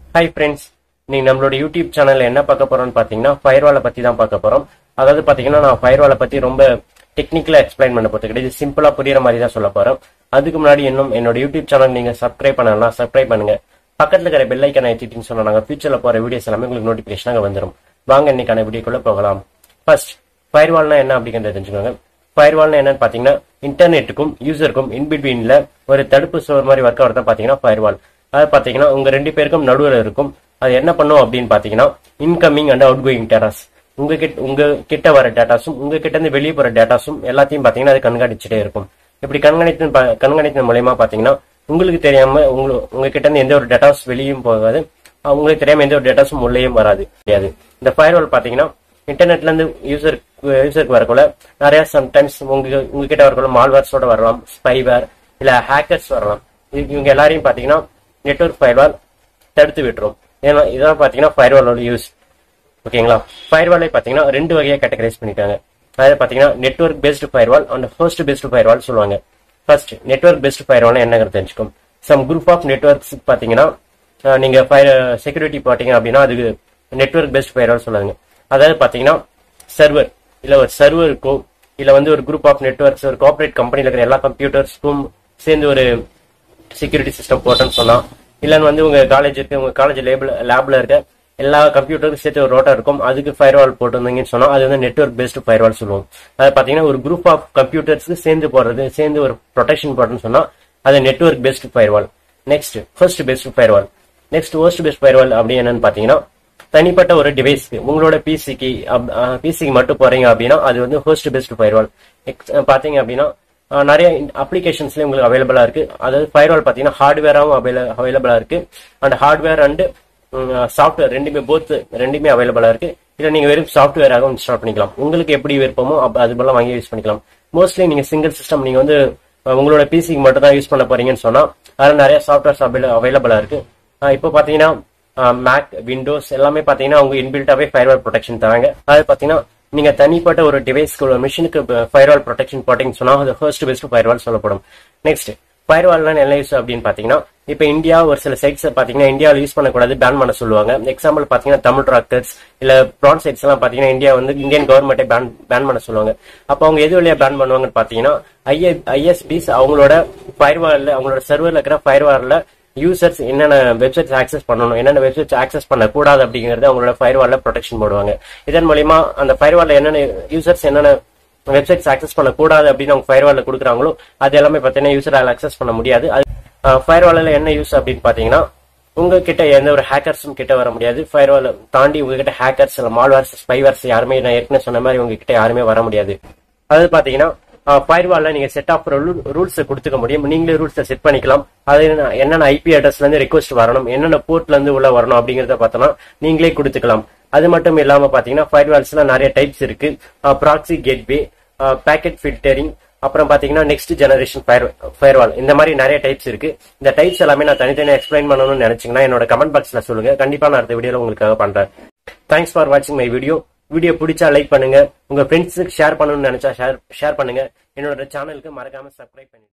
hi friends நீங்க நம்மளோட YouTube சேனல்ல என்ன பார்க்க போறோம்னு பாத்தீங்கன்னா ஃபயர்வாலை பத்தி தான் பார்க்க போறோம் அதாவது பாத்தீங்கன்னா நான் ஃபயர்வாலை பத்தி ரொம்ப டெக்னிக்கலா எக்ஸ்பிளைன் பண்ண போறது கிடையாது சிம்பிளா புரியுற மாதிரி தான் சொல்ல போறேன் அதுக்கு முன்னாடி இன்னும் என்னோட யூடியூப் சேனல் நீங்க சப்ஸ்கிரைப் பண்ணலாம் சப்ஸ்கிரைப் பண்ணுங்க பக்கத்துல இருக்கிற பெல் ஐக்கனை ஏற்றிட்டீங்கன்னு சொன்னா நாங்க ஃபியூச்சர்ல போற வீடியோஸ் எல்லாமே உங்களுக்கு நோட்டிபிகேஷனாக வந்துடும் வாங்க இன்னைக்கான வீடியோக்குள்ள போகலாம் ஃபர்ஸ்ட் ஃபயர்வால்னா என்ன அப்படிங்கறத தெரிஞ்சுக்கோங்க ஃபயர்வால்னா என்னன்னு பாத்தீங்கன்னா இன்டர்நெட்டுக்கும் யூசருக்கும் இன்பிட்வீன்ல ஒரு தடுப்பு சுவர் மாதிரி ஒர்க் ஆகிறத பாத்தீங்கன்னா ஃபயர்வால் அது பாத்தீங்கன்னா உங்க ரெண்டு பேருக்கும் நடுவில் இருக்கும் அது என்ன பண்ணும் அப்படின்னு பாத்தீங்கன்னா incoming and outgoing datas உங்க கிட்ட உங்க கிட்ட வர டேட்டாஸும் உங்க கிட்ட இருந்து வெளியே போற டேட்டாஸும் எல்லாத்தையும் பாத்தீங்கன்னா அது கண்காணிச்சுட்டே இருக்கும் இப்படி கண்காணித்து கண்காணித்தன் மூலயமா பாத்தீங்கன்னா உங்களுக்கு தெரியாம உங்களுக்கு உங்க கிட்ட இருந்து எந்த ஒரு டேட்டாஸ் வெளியும் போகாது அஹ் உங்களுக்கு தெரியாம எந்த ஒரு டேட்டாஸும் உள்ளேயும் வராது கிடையாது இந்த ஃபயர்வால் பாத்தீங்கன்னா இன்டர்நெட்ல இருந்து யூசர் யூசருக்கு வரக்குள்ள நிறைய சம்டைம்ஸ் உங்க உங்ககிட்ட வரக்குள்ள மால்வேர்ஸோட வரலாம் ஸ்பைவேர் இல்ல ஹேக்கர்ஸ் வரலாம் இது- இவங்க எல்லாரையும் பாத்தீங்கன்னா நெட்வொர்க் ஃபயர்வால் தடுத்து விட்டுரும் ஏன்னா இதான் பாத்தீங்கன்னா ஃபயர்வாலோட யூஸ் ஓகேங்களா ஃபயர்வாலை பாத்தீங்கன்னா ரெண்டு வகையா கேட்டகரைஸ் பண்ணிட்டாங்க அதாவது பாத்தீங்கன்னா network based firewall and host based firewall சொல்லுவாங்க ஃபர்ஸ்ட் நெட்வொர்க் பேஸ்டு ஃபயர்வால் என்னங்கிறது தெரிஞ்சுக்கும் சம் குரூப் ஆஃப் நெட்வொர்க்ஸ் பாத்தீங்கன்னா அஹ், நீங்க ஃபயர் செக்யூரிட்டி பாத்தீங்க அப்படின்னா அதுக்கு நெட்வொர்க் பேஸ்ட் ஃபயர்வால் சொல்லுவாங்க அதாவது பாத்தீங்கன்னா சர்வர் இல்ல ஒரு சர்வருக்கோ இல்ல வந்து ஒரு குரூப் ஆஃப் நெட்வொர்க்ஸ் ஒரு கார்பரேட் கம்பெனில இருக்கிற எல்லா கம்ப்யூட்டர்ஸ்க்கும் சேர்ந்து ஒரு செக்யூரிட்டி சிஸ்டம் போட்டோன்னு சொன்னா இல்லன்னு வந்து உங்க காலேஜ் இருக்கு உங்க காலேஜ் லேபிள் லேப்ல இருக்க எல்லா கம்ப்யூட்டருக்கும் சேர்த்து ஒரு ரோட்டா இருக்கும் அதுக்கு ஃபயர்வால் போட்டிருந்தீங்கன்னு சொன்னா அது வந்து நெட்வொர்க் பேஸ்டு ஃபயர்வால் சொல்லுவோம் அது பாத்தீங்கன்னா ஒரு குரூப் ஆஃப் கம்ப்யூட்டர்ஸ்க்கு சேர்ந்து போடுறது சேர்ந்து ஒரு ப்ரொடெக்ஷன் போடுறதுன்னு சொன்னா அது network based firewall next first based firewall next host based firewall அப்படி என்னன்னு பாத்தீங்கன்னா தனிப்பட்ட ஒரு டிவைஸ்க்கு உங்களோட பிசிக்கு பிசிக்கு மட்டும் போறீங்க அப்படின்னா அது வந்து ஹோஸ்ட் பேஸ்ட் ஃபயர்வால் பாத்தீங்க அப்படின்னா அஹ், நிறைய அப்ளிகேஷன்ஸ்ல உங்களுக்கு அவைலபிளா இருக்கு அதாவது ஃபயர்வால் பாத்தீங்கன்னா ஹார்ட்வேராவும் அவைலபிளா இருக்கு அண்ட் ஹார்ட்வேர் அண்ட் சாஃப்ட்வேர் ரெண்டுமே போத் ரெண்டுமே அவைலபிளா இருக்கு இல்ல நீங்க வெறும் சாஃப்ட்வேராகவும் இன்ஸ்டால் பண்ணிக்கலாம் உங்களுக்கு எப்படி விருப்பமோ அப்ப அது போல வாங்கி யூஸ் பண்ணிக்கலாம் மோஸ்ட்லி நீங்க சிங்கிள் சிஸ்டம் நீங்க வந்து அஹ், உங்களோட பிசிக்கு மட்டும் தான் யூஸ் பண்ண போறீங்கன்னு சொன்னா அதுல நிறைய சாஃப்ட்வேர்ஸ் அவைலபிளா இருக்கு அஹ், இப்போ பாத்தீங்கன்னா மேக் விண்டோஸ் எல்லாமே பாத்தீங்கன்னா அவங்க இன்பில்டாவே ஃபயர்வால் ப்ரொடெக்ஷன் தராங்க அது பாத்தீங்கன்னா நீங்க தனிப்பட்ட ஒரு டிவைஸ்க்கு ஒரு மிஷினுக்கு ஃபயர்வால் ப்ரொடெக்ஷன் போட்டீங்கன்னு சொன்னா அது ஃபர்ஸ்ட் பெஸ்ட் ஃபயர்வால் சொல்லப்படும் நெக்ஸ்ட் ஃபயர்வால்னா என்ன யூஸ் அப்படின்னு பாத்தீங்கன்னா இப்ப இந்தியா ஒரு சில சைட்ஸ் பாத்தீங்கன்னா இந்தியாவில் யூஸ் பண்ணக்கூடாது பேன் பண்ண சொல்லுவாங்க எக்ஸாம்பிள் பாத்தீங்கன்னா தமிழ் ராக்கர்ஸ் இல்ல ப்ரான் சைட்ஸ் எல்லாம் பாத்தீங்கன்னா இந்தியா வந்து இந்தியன் கவர்மெண்ட்டே பேன் பேன் பண்ண சொல்லுவாங்க அப்ப அவங்க எது வழியா பேன் பண்ணுவாங்கன்னு பாத்தீங்கன்னா ஐஏ ஐஎஸ்பிஸ் அவங்களோட ஃபயர்வால்ல அவங்களோட சர்வர்ல இருக்கிற ஃபயர்வால்ல யூசர்ஸ் என்னென்ன வெப்சைட்ஸ் ஆக்சஸ் பண்ணணும் என்னென்ன வெப்சைட்ஸ் ஆக்சஸ் பண்ணக்கூடாது அப்படிங்கறது அவங்களோட ஃபயர்வால்ல ப்ரொடெக்ஷன் போடுவாங்க இதன் மூலியமா அந்த ஃபயர்வால்ல என்னென்ன யூசர்ஸ் என்னென்ன வெப்சைட்ஸ் ஆக்சஸ் பண்ணக்கூடாது அப்படின்னு அவங்க ஃபயர்வால்ல கொடுக்குறாங்களோ அது எல்லாமே பார்த்தீங்கன்னா யூசரால் ஆக்சஸ் பண்ண முடியாது அது ஃபயர்வால்ல என்ன யூஸ் அப்படின்னு பாத்தீங்கன்னா உங்ககிட்ட எந்த ஒரு ஹேக்கர்ஸும் கிட்ட வர முடியாது ஃபயர்வால் தாண்டி உங்ககிட்ட ஹேக்கர்ஸ் இல்ல மால்வேர்ஸ் ஸ்பைவர்ஸ் யாருமே நான் ஏற்கனவே சொன்ன மாதிரி உங்ககிட்ட யாருமே வர முடியாது அதாவது பாத்தீங்கன்னா ஃபயர்வால்ல நீங்க செட் ஆஃப் ரூல்ஸ் கொடுத்துக்க முடியும் நீங்களே ரூல்ஸை செட் பண்ணிக்கலாம் அது என்ன- என்னென்ன ஐபி அட்ரஸ்ல இருந்து ரெக்வஸ்ட் வரணும் என்னென்ன போர்ட்ல இருந்து உள்ள வரணும் அப்படிங்கறத பார்த்தோம்னா நீங்களே கொடுத்துக்கலாம் அது மட்டும் இல்லாம பாத்தீங்கன்னா ஃபயர்வால்ஸ்ல நிறைய டைப்ஸ் இருக்கு ப்ராக்ஸி கேட்வே பேக்கெட் ஃபில்டரிங் அப்புறம் பாத்தீங்கன்னா நெக்ஸ்ட் ஜெனரேஷன் ஃபயர் ஃபயர்வால் இந்த மாதிரி நிறைய டைப்ஸ் இருக்கு இந்த டைப்ஸ் எல்லாமே நான் தனித்தனியாக எக்ஸ்பிளைன் பண்ணணும்னு நினைச்சீங்கன்னா என்னோட கமெண்ட் பாக்ஸ்ல சொல்லுங்க கண்டிப்பா நான் அடுத்த வீடியோல உங்களுக்காக பண்றேன் தேங்க்ஸ் ஃபார் வாட்சிங் மை வீடியோ வீடியோ பிடிச்சா லைக் பண்ணுங்க உங்க ஃப்ரெண்ட்ஸுக்கு ஷேர் பண்ணணும்னு நினைச்சா ஷேர் ஷேர் பண்ணுங்க என்னோட சேனலுக்கு மறக்காம சப்ஸ்கிரைப் பண்ணுங்க